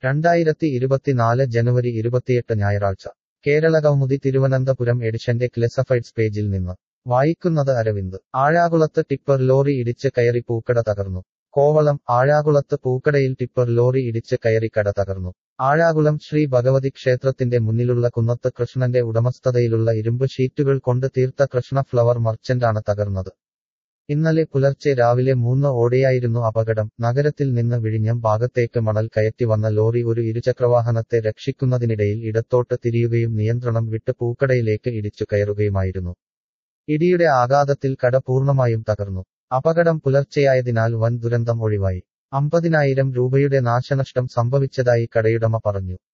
രണ്ടായിരത്തി ഇരുപത്തിനാല് ജനുവരി ഇരുപത്തിയെട്ട് ഞായറാഴ്ച കേരള കൗമുദി തിരുവനന്തപുരം എഡിഷന്റെ ക്ലെസഫൈഡ്സ് പേജിൽ നിന്ന് വായിക്കുന്നത് അരവിന്ദ് ആഴാകുളത്ത് ടിപ്പർ ലോറി ഇടിച്ച് കയറി പൂക്കട തകർന്നു കോവളം ആഴാകുളത്ത് പൂക്കടയിൽ ടിപ്പർ ലോറി ഇടിച്ച് കയറി കട തകർന്നു ആഴാകുളം ശ്രീ ഭഗവതി ക്ഷേത്രത്തിന്റെ മുന്നിലുള്ള കുന്നത്ത് കൃഷ്ണന്റെ ഉടമസ്ഥതയിലുള്ള ഇരുമ്പ് ഷീറ്റുകൾ കൊണ്ട് തീർത്ത കൃഷ്ണ ഫ്ലവർ മർച്ചന്റാണ് തകർന്നത് ഇന്നലെ പുലർച്ചെ രാവിലെ മൂന്ന് ഓടെയായിരുന്നു അപകടം നഗരത്തിൽ നിന്ന് വിഴിഞ്ഞം ഭാഗത്തേക്ക് മണൽ കയറ്റി വന്ന ലോറി ഒരു ഇരുചക്രവാഹനത്തെ രക്ഷിക്കുന്നതിനിടയിൽ ഇടത്തോട്ട് തിരിയുകയും നിയന്ത്രണം വിട്ട് പൂക്കടയിലേക്ക് ഇടിച്ചു കയറുകയുമായിരുന്നു ഇടിയുടെ ആഘാതത്തിൽ കട പൂർണ്ണമായും തകർന്നു അപകടം പുലർച്ചെയായതിനാൽ വൻ ദുരന്തം ഒഴിവായി അമ്പതിനായിരം രൂപയുടെ നാശനഷ്ടം സംഭവിച്ചതായി കടയുടമ പറഞ്ഞു